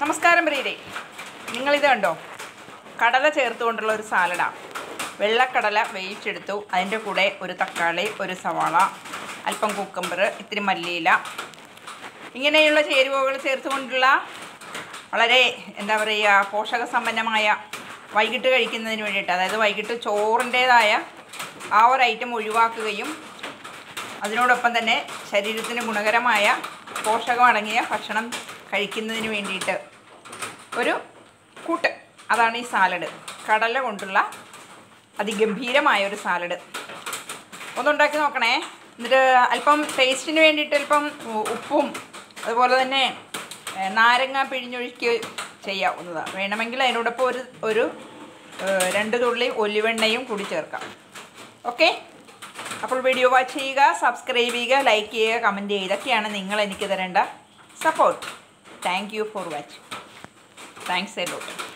നമസ്കാരം പ്രിയരെ നിങ്ങളിത് കണ്ടോ കടല ചേർത്തുകൊണ്ടുള്ള ഒരു സാലഡാണ് വെള്ളക്കടല വേവിച്ചെടുത്തു അതിൻ്റെ കൂടെ ഒരു തക്കാളി ഒരു സവാള അല്പം കുക്കമ്പർ ഇത്തിരി മല്ലിയില ഇങ്ങനെയുള്ള ചേരുവകൾ ചേർത്തുകൊണ്ടുള്ള വളരെ എന്താ പറയുക പോഷകസമ്പന്നമായ വൈകിട്ട് കഴിക്കുന്നതിന് വേണ്ടിയിട്ട് അതായത് വൈകിട്ട് ചോറിൻ്റേതായ ആ ഒരു ഐറ്റം ഒഴിവാക്കുകയും അതിനോടൊപ്പം തന്നെ ശരീരത്തിന് ഗുണകരമായ പോഷകമടങ്ങിയ ഭക്ഷണം കഴിക്കുന്നതിന് വേണ്ടിയിട്ട് ഒരു കൂട്ട് അതാണ് ഈ സാലഡ് കടല കൊണ്ടുള്ള അതിഗംഭീരമായ ഒരു സാലഡ് ഒന്നുണ്ടാക്കി നോക്കണേ എന്നിട്ട് അല്പം ടേസ്റ്റിന് വേണ്ടിയിട്ട് അല്പം ഉ- ഉപ്പും അതുപോലെ തന്നെ ഏ, നാരങ്ങ പിഴിഞ്ഞൊഴുക്കി ചെയ്യാവുന്നതാണ് വേണമെങ്കിൽ അതിനോടൊപ്പം ഒരു ഒരു ഏ, രണ്ട് തുള്ളി ഒലിവെണ്ണയും കൂടി ചേർക്കാം ഓക്കെ അപ്പോൾ വീഡിയോ വാച്ച് ചെയ്യുക സബ്സ്ക്രൈബ് ചെയ്യുക ലൈക്ക് ചെയ്യുക കമൻറ്റ് ചെയ്യുക ഇതൊക്കെയാണ് നിങ്ങൾ എനിക്ക് തരേണ്ട support thank you for watching thanks a lot